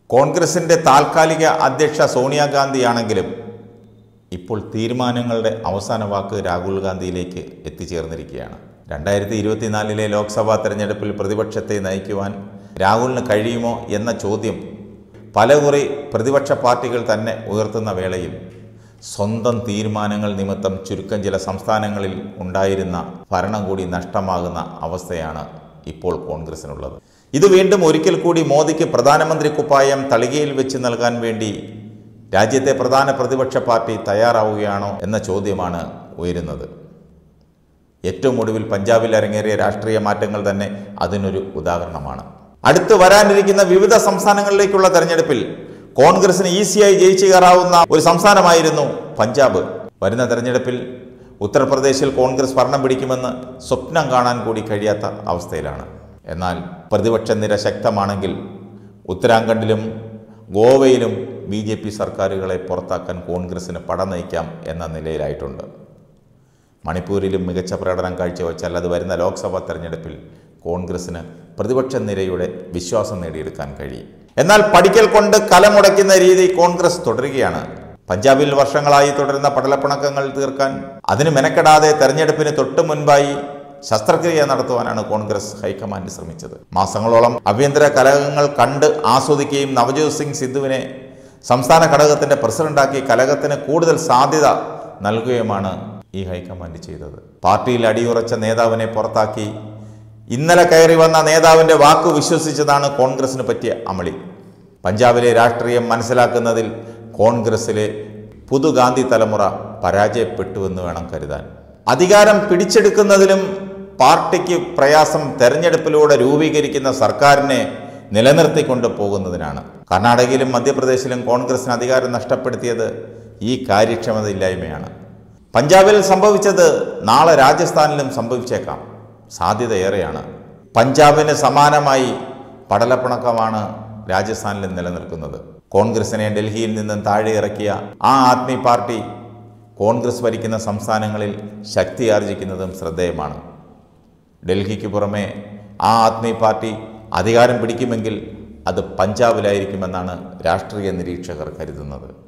കോൺഗ്രസിൻ്റെ താൽക്കാലിക അധ്യക്ഷ സോണിയാഗാന്ധിയാണെങ്കിലും ഇപ്പോൾ തീരുമാനങ്ങളുടെ അവസാന വാക്ക് രാഹുൽ ഗാന്ധിയിലേക്ക് എത്തിച്ചേർന്നിരിക്കുകയാണ് രണ്ടായിരത്തി ഇരുപത്തിനാലിലെ ലോക്സഭാ തെരഞ്ഞെടുപ്പിൽ പ്രതിപക്ഷത്തെ നയിക്കുവാൻ രാഹുലിന് കഴിയുമോ എന്ന ചോദ്യം പലകുറി പ്രതിപക്ഷ പാർട്ടികൾ തന്നെ ഉയർത്തുന്ന വേളയിൽ സ്വന്തം തീരുമാനങ്ങൾ നിമിത്തം ചുരുക്കം ചില സംസ്ഥാനങ്ങളിൽ ഉണ്ടായിരുന്ന ഭരണം കൂടി നഷ്ടമാകുന്ന അവസ്ഥയാണ് ഇപ്പോൾ കോൺഗ്രസിനുള്ളത് ഇത് വീണ്ടും ഒരിക്കൽ കൂടി മോദിക്ക് പ്രധാനമന്ത്രി കുപ്പായം തളികയിൽ വെച്ച് നൽകാൻ വേണ്ടി രാജ്യത്തെ പ്രധാന പ്രതിപക്ഷ പാർട്ടി തയ്യാറാവുകയാണോ എന്ന ചോദ്യമാണ് ഉയരുന്നത് ഏറ്റവും ഒടുവിൽ പഞ്ചാബിൽ അരങ്ങേറിയ രാഷ്ട്രീയ മാറ്റങ്ങൾ തന്നെ അതിനൊരു ഉദാഹരണമാണ് അടുത്ത് വരാനിരിക്കുന്ന വിവിധ സംസ്ഥാനങ്ങളിലേക്കുള്ള തെരഞ്ഞെടുപ്പിൽ കോൺഗ്രസിന് ഈസിയായി ജയിച്ചു കയറാവുന്ന ഒരു സംസ്ഥാനമായിരുന്നു പഞ്ചാബ് വരുന്ന തെരഞ്ഞെടുപ്പിൽ ഉത്തർപ്രദേശിൽ കോൺഗ്രസ് ഭരണം പിടിക്കുമെന്ന് സ്വപ്നം കാണാൻ കൂടി കഴിയാത്ത അവസ്ഥയിലാണ് എന്നാൽ പ്രതിപക്ഷ നിര ശക്തമാണെങ്കിൽ ഉത്തരാഖണ്ഡിലും ഗോവയിലും ബി ജെ പി സർക്കാരുകളെ പുറത്താക്കാൻ കോൺഗ്രസിന് പട നയിക്കാം എന്ന നിലയിലായിട്ടുണ്ട് മണിപ്പൂരിലും മികച്ച പ്രകടനം കാഴ്ചവെച്ചാൽ അത് വരുന്ന ലോക്സഭാ തെരഞ്ഞെടുപ്പിൽ കോൺഗ്രസിന് പ്രതിപക്ഷ നിരയുടെ വിശ്വാസം നേടിയെടുക്കാൻ കഴിയും എന്നാൽ പഠിക്കൽ കൊണ്ട് കലമുടയ്ക്കുന്ന രീതി കോൺഗ്രസ് തുടരുകയാണ് പഞ്ചാബിൽ വർഷങ്ങളായി തുടരുന്ന പടലപ്പിണക്കങ്ങൾ തീർക്കാൻ അതിന് മെനക്കെടാതെ തെരഞ്ഞെടുപ്പിന് തൊട്ടു മുൻപായി ശസ്ത്രക്രിയ നടത്തുവാനാണ് കോൺഗ്രസ് ഹൈക്കമാൻഡ് ശ്രമിച്ചത് മാസങ്ങളോളം ആഭ്യന്തര കലഹങ്ങൾ കണ്ട് ആസ്വദിക്കുകയും നവജോത് സിംഗ് സിദ്ധുവിനെ സംസ്ഥാന ഘടകത്തിന്റെ പ്രസിഡന്റാക്കി കലഹത്തിന് കൂടുതൽ സാധ്യത നൽകുകയുമാണ് ഈ ഹൈക്കമാൻഡ് ചെയ്തത് പാർട്ടിയിൽ അടിയുറച്ച നേതാവിനെ പുറത്താക്കി ഇന്നലെ കയറി വന്ന നേതാവിന്റെ വാക്കു വിശ്വസിച്ചതാണ് കോൺഗ്രസിന് പറ്റിയ അമളി പഞ്ചാബിലെ രാഷ്ട്രീയം മനസ്സിലാക്കുന്നതിൽ കോൺഗ്രസിലെ പുതു ഗാന്ധി തലമുറ പരാജയപ്പെട്ടുവെന്ന് വേണം കരുതാൻ അധികാരം പിടിച്ചെടുക്കുന്നതിലും പാർട്ടിക്ക് പ്രയാസം തെരഞ്ഞെടുപ്പിലൂടെ രൂപീകരിക്കുന്ന സർക്കാരിനെ നിലനിർത്തിക്കൊണ്ട് പോകുന്നതിനാണ് കർണാടകയിലും മധ്യപ്രദേശിലും കോൺഗ്രസിന് അധികാരം നഷ്ടപ്പെടുത്തിയത് ഈ കാര്യക്ഷമതയില്ലായ്മയാണ് പഞ്ചാബിൽ സംഭവിച്ചത് നാളെ രാജസ്ഥാനിലും സംഭവിച്ചേക്കാം സാധ്യത ഏറെയാണ് പഞ്ചാബിന് സമാനമായി പടലപ്പിണക്കമാണ് രാജസ്ഥാനിലും നിലനിൽക്കുന്നത് കോൺഗ്രസിനെ ഡൽഹിയിൽ നിന്നും താഴെ ഇറക്കിയ ആ ആദ്മി പാർട്ടി കോൺഗ്രസ് ഭരിക്കുന്ന സംസ്ഥാനങ്ങളിൽ ശക്തി ആർജിക്കുന്നതും ശ്രദ്ധേയമാണ് ഡൽഹിക്ക് പുറമെ ആ ആദ്മി പാർട്ടി അധികാരം പിടിക്കുമെങ്കിൽ അത് പഞ്ചാബിലായിരിക്കുമെന്നാണ് രാഷ്ട്രീയ നിരീക്ഷകർ കരുതുന്നത്